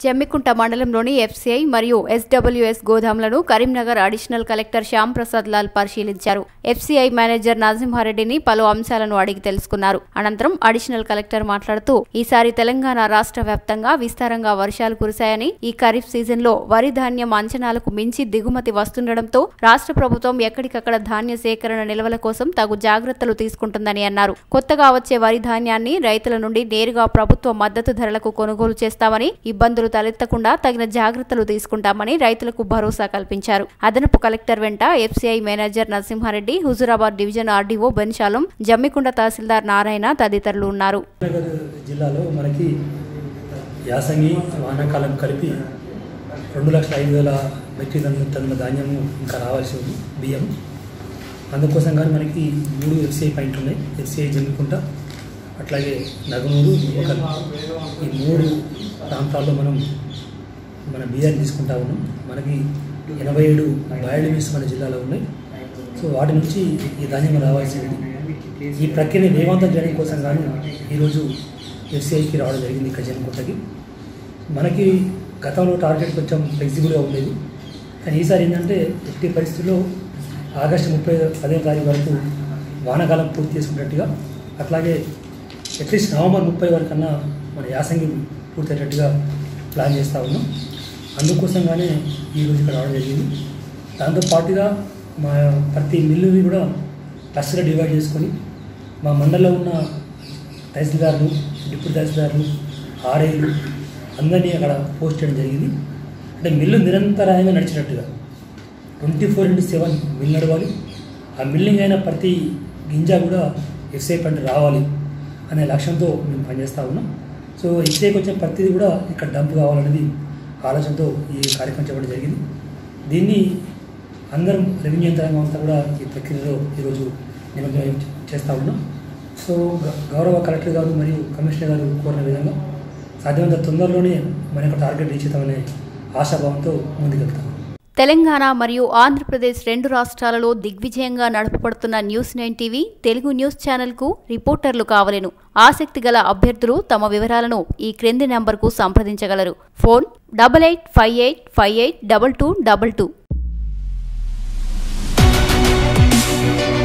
జమ్మికుంట మండలంలోని ఎఫ్సీఐ మరియు ఎస్డబ్ల్యూఎస్ గోదాంలను కరీంనగర్ అడిషనల్ కలెక్టర్ శ్యామ్ ప్రసాద్ లాల్ పరిశీలించారు ఎఫ్సీఐ మేనేజర్ నరసింహారెడ్డిని పలు అంశాలను అడిగి తెలుసుకున్నారు అనంతరం అడిషనల్ కలెక్టర్ మాట్లాడుతూ ఈసారి తెలంగాణ రాష్ట్ర వ్యాప్తంగా విస్తారంగా వర్షాలు కురిశాయని ఈ ఖరీఫ్ సీజన్లో వరి ధాన్యం అంచనాలకు మించి దిగుమతి వస్తుండటంతో రాష్ట్ర ప్రభుత్వం ఎక్కడికక్కడ ధాన్య సేకరణ నిల్వల కోసం తగు జాగ్రత్తలు తీసుకుంటుందని అన్నారు కొత్తగా వచ్చే వరి ధాన్యాన్ని రైతుల నుండి నేరుగా ప్రభుత్వ మద్దతు ధరలకు కొనుగోలు చేస్తామని ఇబ్బందులు తలెత్తకుండా తగిన జాగ్రత్తలు తీసుకుంటామని రైతులకు భరోసా కల్పించారు అదనపు కలెక్టర్ వెంట FCI manager Narasimha Reddy Huzurabad division RDO బెన్షాలం జమ్మికుంట తహసీల్దార్ నారాయణ తదితరులు ఉన్నారు నగర్ జిల్లాలో మనకి యాసంగి వానాకాలం కలిపి రెండు లక్షల ఐదు వేల మెట్రిక్ టన్నుల టన్నుల ధాన్యము ఇంకా రావాల్సి ఉంది బియ్యం అందుకోసం కానీ మనకి మూడు ఎఫ్సిఐ పాయింట్ ఉన్నాయి ఎఫ్సిఐ జమ్మికుంట అట్లాగే నగనూరు ఒక ఈ మూడు ప్రాంతాల్లో మనం మన బియ్యాన్ని తీసుకుంటా ఉన్నాం మనకి ఎనభై ఏడు బాయిల్డ్ మిల్స్ మన జిల్లాలో ఉన్నాయి సో వాటి నుంచి ఈ ధాన్యం రావాల్సి ఉంది ఈ ప్రక్రియని వేగవంతం చేయడం కోసం గాను ఈరోజు ఎఫ్సిఐకి రావడం జరిగింది ఇక్కడ జన్మకొట్టకి మనకి గతంలో టార్గెట్ కొంచెం ఫ్లెక్సిబుల్గా ఉండేది కానీ ఈసారి ఏంటంటే ఎట్టి పరిస్థితుల్లో ఆగస్టు ముప్పై పదో తారీఖు వరకు వానాకాలం పూర్తి చేసుకున్నట్టుగా అట్లాగే అట్లీస్ట్ నవంబర్ ముప్పై వరకన్నా మన యాసంగి పూర్తయ్యేటట్టుగా ప్లాన్ చేస్తూ ఉన్నాం అందుకోసంగానే ఈరోజు ఇక్కడ రావడం జరిగింది దాంతో పాటుగా మా ప్రతి మిల్లుని కూడా క్లస్టర్గా డివైడ్ చేసుకొని మా మండలంలో ఉన్న తహసీల్దార్లు డిప్యూటీ తహసీల్దార్లు ఆర్ఐలు అందరినీ అక్కడ పోస్ట్ చేయడం జరిగింది అంటే మిల్లు నిరంతరాయంగా నడిచినట్టుగా twenty four into seven mill నడవాలి ఆ మిల్లింగ్ అయిన ప్రతి గింజ కూడా ఎఫ్సఐ పంట రావాలి అనే లక్ష్యంతో మేము పనిచేస్తూ ఉన్నాం సో ఎఫ్సఐకి వచ్చిన ప్రతిదీ కూడా ఇక్కడ డంప్ కావాలనేది ఆలోచనతో ఈ కార్యక్రమం చెప్పడం జరిగింది దీన్ని అందరం రెవెన్యూ యంత్రాంగం అంతా కూడా ఈ ప్రక్రియలో ఈరోజు నిమగ్నం చేస్తూ ఉన్నాం సో గ- గౌరవ కలెక్టర్ గారు మరియు కమిషనర్ గారు కోరిన విధంగా సాధ్యమైనంత తొందరలోనే మన యొక్క టార్గెట్ రీచ్ అవుతామనే ఆశాభావంతో ముందుకెళ్తాం తెలంగాణ మరియు ఆంధ్రప్రదేశ్ రెండు రాష్ట్రాలలో దిగ్విజయంగా నడపబడుతున్న news nine TV Telugu news ఛానల్కు రిపోర్టర్లు కావలెను ఆసక్తి గల అభ్యర్థులు తమ వివరాలను ఈ క్రింది నంబర్కు సంప్రదించగలరు phone double eight five eight five eight double two double two